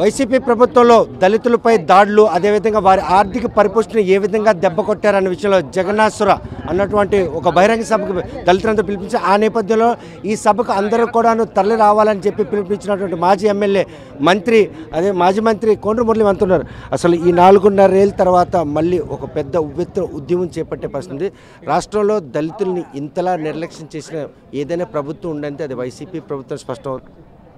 YCP ప్రభుత్వంలో దళితులపై దాడులు అదేవిధంగా వారి ఆర్థిక పరిపుష్టిని ఏ విధంగా దెబ్బ కొట్టారన్న విషయంలో జగన్నాసుర అన్నటువంటి ఒక బహిరంగ సభకు దళితులంతా పిలిపించి ఆ నేపథ్యంలో ఈ సభకు అందరూ కూడాను తరలి రావాలని చెప్పి పిలిపించినటువంటి మాజీ ఎమ్మెల్యే మంత్రి అదే మాజీ మంత్రి కొండ్రు మురళి అంటున్నారు అసలు ఈ నాలుగున్నర ఏళ్ళ తర్వాత మళ్ళీ ఒక పెద్ద ఉవ్వెత్తున ఉద్యమం చేపట్టే పరిస్థితి రాష్ట్రంలో దళితుల్ని ఇంతలా నిర్లక్ష్యం చేసిన ఏదైనా ప్రభుత్వం ఉందంటే అది వైసీపీ ప్రభుత్వం స్పష్టం అవుతుంది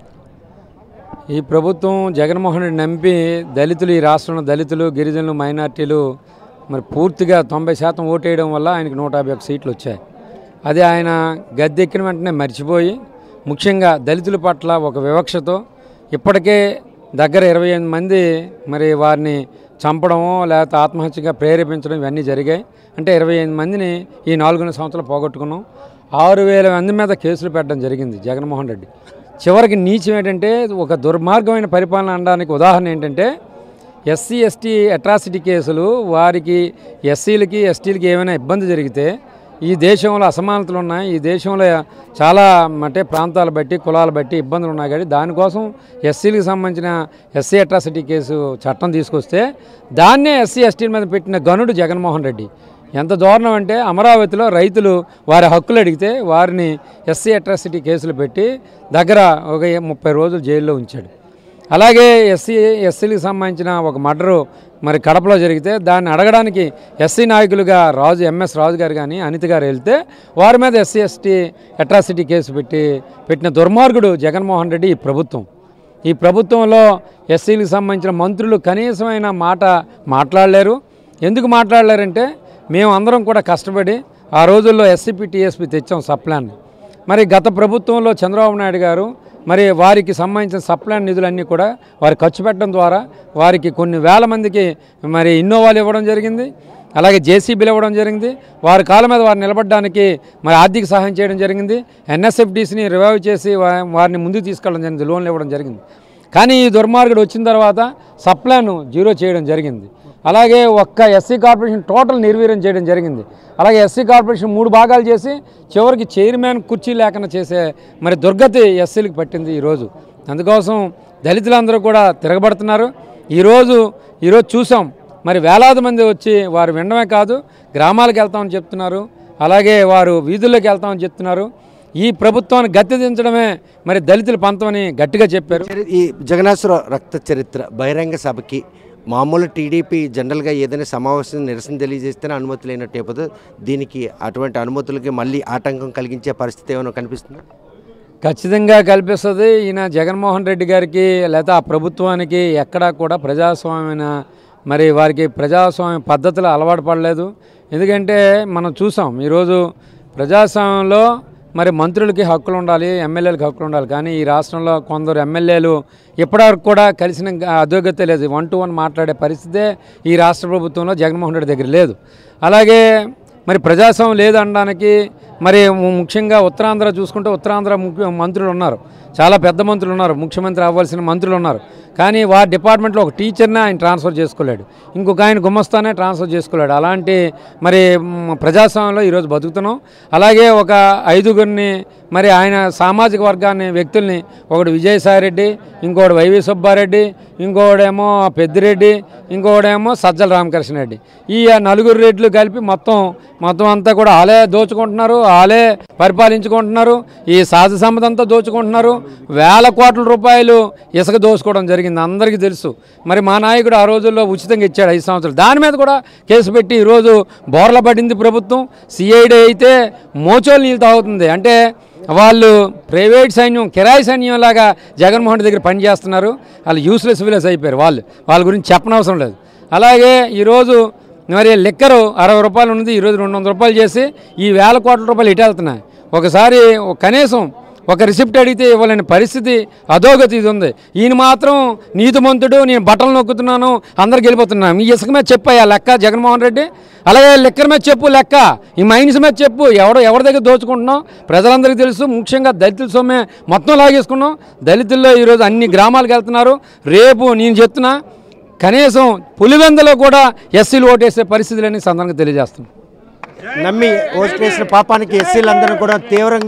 ఈ ప్రభుత్వం జగన్మోహన్ రెడ్డి నంపి దళితులు ఈ రాష్ట్రంలో దళితులు గిరిజనులు మైనార్టీలు మరి పూర్తిగా తొంభై శాతం ఓటేయడం వల్ల ఆయనకి నూట యాభై ఒక్క సీట్లు వచ్చాయి అది ఆయన గద్దెక్కిన వెంటనే మర్చిపోయి ముఖ్యంగా దళితుల పట్ల ఒక వివక్షతో ఇప్పటికే దగ్గర ఇరవై ఎనిమిది మంది మరి వారిని చంపడమో లేకపోతే ఆత్మహత్యగా ప్రేరేపించడం ఇవన్నీ జరిగాయి అంటే ఇరవై ఎనిమిది మందిని ఈ నాలుగున్నర సంవత్సరాలు పోగొట్టుకున్నాం ఆరు వేల మంది మీద కేసులు పెట్టడం జరిగింది జగన్మోహన్ రెడ్డి చివరికి నీచం ఏంటంటే ఒక దుర్మార్గమైన పరిపాలన అనడానికి ఉదాహరణ ఏంటంటే ఎస్సీ ఎస్టీ అట్రాసిటీ కేసులు వారికి ఎస్సీలకి ఎస్టీలకి ఏమైనా ఇబ్బంది జరిగితే ఈ దేశంలో అసమానతలు ఉన్నాయి ఈ దేశంలో చాలా అంటే ప్రాంతాలు బట్టి కులాలు బట్టి ఇబ్బందులు ఉన్నాయి కానీ దానికోసం ఎస్సీలకు సంబంధించిన ఎస్సీ అట్రాసిటీ కేసు చట్టం తీసుకొస్తే దాన్నే ఎస్సీ ఎస్టీల మీద పెట్టిన గనుడు జగన్మోహన్ రెడ్డి ఎంత దారుణం అంటే అమరావతిలో రైతులు వారి హక్కులు అడిగితే వారిని ఎస్సీ అట్రాసిటీ కేసులు పెట్టి దగ్గర ఒక ముప్పై రోజులు జైల్లో ఉంచాడు అలాగే ఎస్సీ ఎస్సీలకు సంబంధించిన ఒక మర్డరు మరి కడపలో జరిగితే దాన్ని అడగడానికి ఎస్సీ నాయకులుగా రాజు ఎంఎస్ రాజు గారు కానీ అనిత గారు వెళ్తే వారి మీద ఎస్సీ ఎస్టీ అట్రాసిటీ కేసు పెట్టి పెట్టిన దుర్మార్గుడు జగన్మోహన్ రెడ్డి ఈ ప్రభుత్వం ఈ ప్రభుత్వంలో ఎస్సీలకు సంబంధించిన మంత్రులు కనీసమైన మాట మాట్లాడలేరు ఎందుకు మాట్లాడలేరంటే మేము అందరం కూడా కష్టపడి ఆ రోజుల్లో ఎస్సీపీ టీఎస్పీ తెచ్చాం సప్లాన్ని మరి గత ప్రభుత్వంలో చంద్రబాబు నాయుడు గారు మరి వారికి సంబంధించిన సప్లాన్ నిధులన్నీ కూడా వారు ఖర్చు పెట్టడం ద్వారా వారికి కొన్ని వేల మందికి మరి ఇన్నోవాలు ఇవ్వడం జరిగింది అలాగే జేసీబీలు ఇవ్వడం జరిగింది వారి కాళ్ళ మీద వారు నిలబడడానికి మరి ఆర్థిక సహాయం చేయడం జరిగింది ఎన్ఎస్ఎఫ్డీసీని రివైవ్ చేసి వా- వారిని ముందుకు తీసుకెళ్ళడం జరిగింది లోన్లు ఇవ్వడం జరిగింది కానీ ఈ దుర్మార్గుడు వచ్చిన తర్వాత సప్లాను జీరో చేయడం జరిగింది అలాగే ఒక్క ఎస్సీ కార్పొరేషన్ టోటల్ నిర్వీర్యం చేయడం జరిగింది అలాగే ఎస్సీ కార్పొరేషన్ మూడు భాగాలు చేసి చివరికి చైర్మన్ కుర్చీ లేకుండా చేసే మరి దుర్గతి ఎస్సీలకు పట్టింది ఈరోజు అందుకోసం దళితులందరూ కూడా తిరగబడుతున్నారు ఈరోజు ఈరోజు చూసాం మరి వేలాది మంది వచ్చి వారు వినడమే కాదు గ్రామాలకు వెళ్తామని చెప్తున్నారు అలాగే వారు వీధుల్లోకి వెళ్తామని చెప్తున్నారు ఈ ప్రభుత్వాన్ని గద్దె దించడమే మరి దళితుల పంతమని గట్టిగా చెప్పారు చరి- ఈ జగన్నాసుర రక్త చరిత్ర బహిరంగ సభకి మామూలు టీడీపీ జనరల్గా ఏదైనా సమావేశం నిరసన తెలియజేస్తేనే అనుమతి లేనట్టు అయిపోతుంది దీనికి అటువంటి అనుమతులకి మళ్ళీ ఆటంకం కలిగించే పరిస్థితి ఏమైనా కనిపిస్తుంది ఖచ్చితంగా కల్పిస్తుంది ఈయన జగన్మోహన్ రెడ్డి గారికి లేదా ఆ ప్రభుత్వానికి ఎక్కడా కూడా ప్రజాస్వామ్యమైన మరి వారికి ప్రజాస్వామ్య పద్ధతులు అలవాటు పడలేదు ఎందుకంటే మనం చూసాం ఈరోజు ప్రజాస్వామ్యంలో మరి మంత్రులకి హక్కులు ఉండాలి ఎమ్మెల్యేలకు హక్కులు ఉండాలి కానీ ఈ రాష్ట్రంలో కొందరు ఎమ్మెల్యేలు ఇప్పటివరకు కూడా కలిసిన అధోగతి లేదు వన్ టు వన్ మాట్లాడే పరిస్థితే ఈ రాష్ట్ర ప్రభుత్వంలో జగన్మోహన్ రెడ్డి దగ్గర లేదు అలాగే మరి ప్రజాస్వామ్యం లేదనడానికి మరి ము- ముఖ్యంగా ఉత్తరాంధ్ర చూసుకుంటే ఉత్తరాంధ్ర ముఖ్య మంత్రులు ఉన్నారు చాలా పెద్ద మంత్రులు ఉన్నారు ముఖ్యమంత్రి అవ్వాల్సిన మంత్రులు ఉన్నారు కానీ వారి డిపార్ట్మెంట్లో ఒక టీచర్ని ఆయన ట్రాన్స్ఫర్ చేసుకోలేడు ఇంకొక ఆయన గుమ్మస్తానే ట్రాన్స్ఫర్ చేసుకోలేడు అలాంటి మరి మ్, ప్రజాస్వామ్యంలో ఈరోజు బతుకుతున్నాం అలాగే ఒక ఐదుగురిని మరి ఆయన సామాజిక వర్గాన్ని వ్యక్తుల్ని ఒకడు విజయసాయిరెడ్డి ఇంకోటి వైవి సుబ్బారెడ్డి ఇంకోడేమో పెద్దిరెడ్డి ఇంకోడేమో సజ్జల రామకృష్ణరెడ్డి ఈ నలుగురు రెడ్లు కలిపి మొత్తం మొత్తం అంతా కూడా ఆలే దోచుకుంటున్నారు ఆలే పరిపాలించుకుంటున్నారు ఈ సహజ సంపద అంతా దోచుకుంటున్నారు వేల కోట్ల రూపాయలు ఇసుక దోచుకోవడం జరిగింది అందరికీ తెలుసు మరి మా నాయకుడు ఆ రోజుల్లో ఉచితంగా ఇచ్చాడు ఐదు సంవత్సరాలు దాని మీద కూడా కేసు పెట్టి ఈరోజు బోర్ల పడింది ప్రభుత్వం సిఐడి అయితే మోచోలు నీళ్ళు తాగుతుంది అంటే వాళ్ళు ప్రైవేట్ సైన్యం కిరాయి సైన్యం లాగా జగన్మోహన్ రెడ్డి దగ్గర పనిచేస్తున్నారు వాళ్ళు యూస్లెస్ విలేజ్ అయిపోయారు వాళ్ళు వాళ్ళ గురించి చెప్పనవసరం లేదు అలాగే ఈరోజు మరి లిక్కరు అరవై రూపాయలు ఉన్నది ఈరోజు రెండు వందల రూపాయలు చేసి ఈ వేల కోట్ల రూపాయలు ఇటు వెళ్తున్నాయి ఒకసారి ఒక- కనీసం ఒక రిసిప్ట్ అడిగితే ఇవ్వలేని పరిస్థితి అధోగతి ఇది ఉంది ఈయన మాత్రం నీతిమంతుడు నేను బట్టలు నొక్కుతున్నాను అందరికి వెళ్ళిపోతున్నాను మీ ఇసుక మీద చెప్పాయా లెక్క జగన్మోహన్ రెడ్డి అలాగే లెక్కల మీద చెప్పు లెక్క ఈ మైన్స్ మీద చెప్పు ఎవడు ఎవరి దగ్గర దోచుకుంటున్నాం ప్రజలందరికీ తెలుసు ముఖ్యంగా దళితుల సొమ్మే మొత్తం లాగేసుకున్నాం దళితుల్లో ఈరోజు అన్ని గ్రామాలకు వెళ్తున్నారు రేపు నేను చెప్తున్నా కనీసం పులివెందలో కూడా ఎస్సీలు ఓటేసే పరిస్థితులని సందర్భంగా తెలియజేస్తున్నాం నమ్మి ఓటు వేసిన పాపానికి ఎస్సీలందరూ కూడా తీవ్రంగా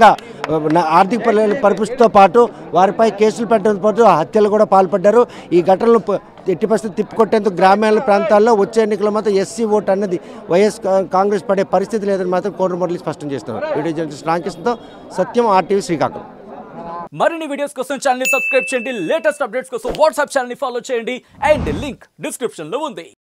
నా- ఆర్థిక పరి- పరిపుష్టితో పాటు వారిపై కేసులు పెట్టడంతో పాటు హత్యలు కూడా పాల్పడ్డారు ఈ ఘటనలు ప- ఎట్టి పరిస్థితి తిప్పికొట్టేందుకు గ్రామీణ ప్రాంతాల్లో వచ్చే ఎన్నికల మాత్రం ఎస్సీ ఓటు అన్నది వైఎస్ కా- కాంగ్రెస్ పడే పరిస్థితి లేదని మాత్రం కోట మురళి స్పష్టం చేస్తున్నారు వీడియో జర్నలిస్ట్ రామకృష్ణతో సత్యం ఆర్టీవీ శ్రీకాకుళం మరిన్ని వీడియోస్ కోసం ఛానల్ ని సబ్స్క్రైబ్ చేయండి లేటెస్ట్ అప్డేట్స్ కోసం వాట్సాప్ ఛానల్ ని ఫాలో చేయండి అండ్ లింక్ డిస్క్రిప్షన్ లో ఉంది